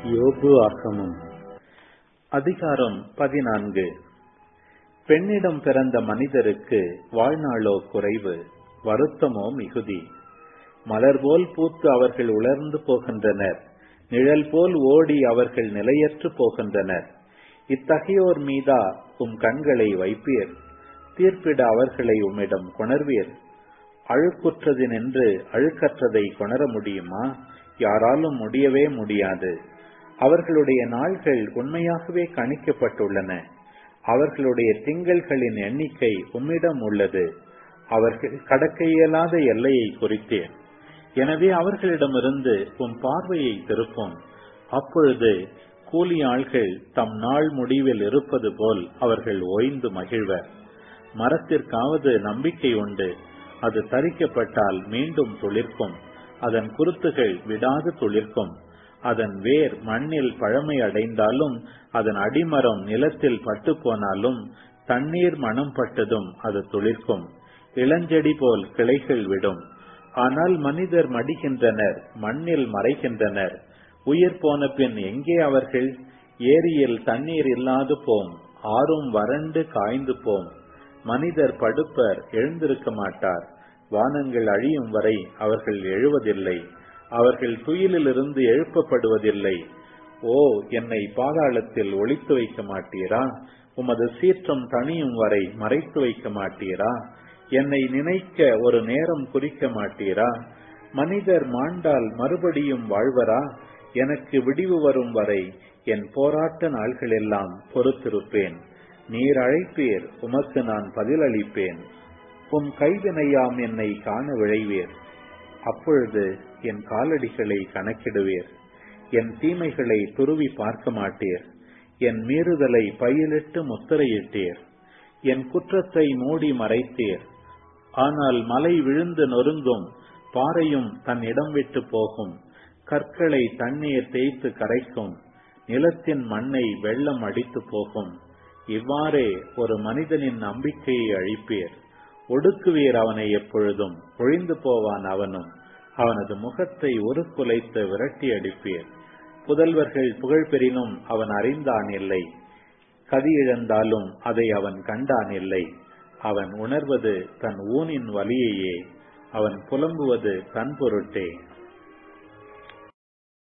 யோபு ஆகமம் அதிகாரம் பதினான்கு பெண்ணிடம் பிறந்த மனிதருக்கு வாழ்நாளோ குறைவு வருத்தமோ மிகுதி மலர் போல் பூத்து அவர்கள் உலர்ந்து போகின்றனர் நிழல் போல் ஓடி அவர்கள் நிலையற்று போகின்றனர் இத்தகையோர் மீதா உம் கண்களை வைப்பீர் தீர்ப்பிட அவர்களை உம்மிடம் கொணர்வீர் அழுக்குற்றது நின்று அழுக்கற்றதை கொணர முடியுமா யாராலும் முடியவே முடியாது அவர்களுடைய நாள்கள் உண்மையாகவே கணிக்கப்பட்டுள்ளன அவர்களுடைய திங்கள்களின் எண்ணிக்கை உம்மிடம் உள்ளது அவர்கள் கடக்க இயலாத எல்லையை குறித்தேன் எனவே அவர்களிடமிருந்து உம் பார்வையை திருப்பும் அப்பொழுது கூலி ஆள்கள் தம் நாள் முடிவில் இருப்பது போல் அவர்கள் ஓய்ந்து மகிழ்வர் மரத்திற்காவது நம்பிக்கை உண்டு அது தரிக்கப்பட்டால் மீண்டும் துளிர்க்கும் அதன் குருத்துகள் விடாது துளிர்க்கும் அதன் வேர் மண்ணில் பழமை அடைந்தாலும் அதன் அடிமரம் நிலத்தில் பட்டு போனாலும் தண்ணீர் மனம் பட்டதும் அது துளிர்க்கும் இளஞ்செடி போல் கிளைகள் விடும் ஆனால் மனிதர் மடிகின்றனர் மண்ணில் மறைகின்றனர் உயிர் போன பின் எங்கே அவர்கள் ஏரியில் தண்ணீர் இல்லாது போம் ஆறும் வறண்டு காய்ந்து போம் மனிதர் படுப்பர் எழுந்திருக்க மாட்டார் வானங்கள் அழியும் வரை அவர்கள் எழுவதில்லை அவர்கள் துயிலிலிருந்து எழுப்பப்படுவதில்லை ஓ என்னை பாதாளத்தில் ஒளித்து வைக்க மாட்டீரா உமது சீற்றம் தணியும் வரை மறைத்து வைக்க மாட்டீரா என்னை நினைக்க ஒரு நேரம் குறிக்க மாட்டீரா மனிதர் மாண்டால் மறுபடியும் வாழ்வரா எனக்கு விடிவு வரும் வரை என் போராட்ட நாள்களெல்லாம் பொறுத்திருப்பேன் நீர் அழைப்பீர் உமக்கு நான் பதிலளிப்பேன் உம் கைவினையாம் என்னை காண விழைவீர் அப்பொழுது என் காலடிகளை கணக்கிடுவீர் என் தீமைகளை துருவி பார்க்க மாட்டீர் என் மீறுதலை பயிலிட்டு முத்திரையிட்டீர் என் குற்றத்தை மூடி மறைத்தீர் ஆனால் மலை விழுந்து நொறுங்கும் பாறையும் தன் இடம் விட்டு போகும் கற்களை தண்ணீர் தேய்த்து கரைக்கும் நிலத்தின் மண்ணை வெள்ளம் அடித்து போகும் இவ்வாறே ஒரு மனிதனின் நம்பிக்கையை அழிப்பீர் ஒடுக்குவீர் அவனை எப்பொழுதும் ஒழிந்து போவான் அவனும் அவனது முகத்தை ஒரு குலைத்து விரட்டி அடிப்பீர் புதல்வர்கள் புகழ் பெறினும் அவன் அறிந்தான் இல்லை கதி இழந்தாலும் அதை அவன் கண்டான் இல்லை அவன் உணர்வது தன் ஊனின் வலியையே அவன் புலம்புவது தன் பொருட்டே